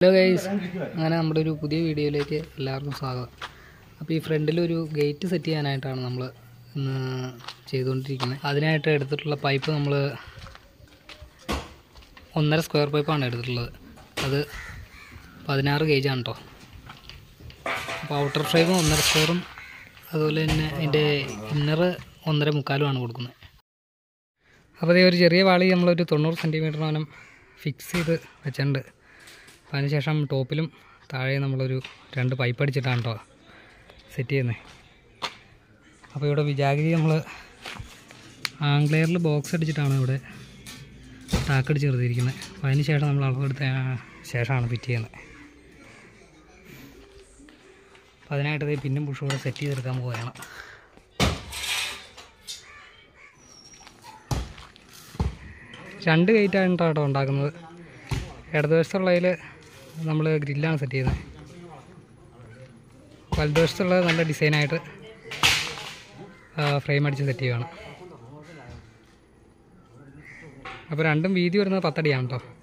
hello guys അങ്ങനെ നമ്മുടെ ഒരു പുതിയ വീഡിയോയിലേക്ക് എല്ലാവർക്കും സ്വാഗതം അപ്പോൾ ഈ ഫ്രണ്ടിലൊരു ഗേറ്റ് സെറ്റ് ചെയ്യാനായിട്ടാണ് നമ്മൾ ഇന്ന് ചെയ്തുകൊണ്ടിരിക്കുന്നത് അതിനായിട്ട് എടുത്തിട്ടുള്ള പൈപ്പ് നമ്മൾ ഒന്നര സ്ക്വയർ പൈപ്പാണ് എടുത്തിട്ടുള്ളത് അത് പതിനാറ് ഗേജാണ് കേട്ടോ അപ്പോൾ ഔട്ടർ ഫ്രെയിമും ഒന്നര സ്ക്വയറും അതുപോലെ തന്നെ അതിൻ്റെ ഇന്നർ ഒന്നര മുക്കാലുമാണ് കൊടുക്കുന്നത് അപ്പോൾ അതേ ഒരു ചെറിയ വാളി നമ്മളൊരു തൊണ്ണൂറ് സെൻറ്റിമീറ്ററിനും ഫിക്സ് ചെയ്ത് വെച്ചിട്ടുണ്ട് അപ്പോൾ അതിനുശേഷം ടോപ്പിലും താഴെ നമ്മളൊരു രണ്ട് പൈപ്പ് അടിച്ചിട്ടാണ് കേട്ടോ സെറ്റ് ചെയ്യുന്നത് അപ്പോൾ ഇവിടെ വിജാഗിരി നമ്മൾ ആംഗ്ലെയറിൽ ബോക്സ് അടിച്ചിട്ടാണ് ഇവിടെ ടാക്കടിച്ച് നിർത്തിയിരിക്കുന്നത് അപ്പോൾ അതിന് ശേഷം നമ്മൾ അളവെടുത്ത ശേഷമാണ് ഫിറ്റ് ചെയ്യുന്നത് അപ്പോൾ അതിനായിട്ട് ദേ പിന്നും പുഷും കൂടെ സെറ്റ് ചെയ്തെടുക്കാൻ പോവുകയാണ് രണ്ട് ഗേറ്റാണ് കേട്ടോ ഉണ്ടാക്കുന്നത് ഇടതുവശത്തുള്ളതിൽ നമ്മൾ ഗ്രില്ലാണ് സെറ്റ് ചെയ്യുന്നത് വലതുവശത്തുള്ളത് നല്ല ഡിസൈനായിട്ട് ഫ്രെയിം അടിച്ച് സെറ്റ് ചെയ്യുകയാണ് അപ്പോൾ രണ്ടും വീതി വരുന്നത് പത്തടിയാണ് കേട്ടോ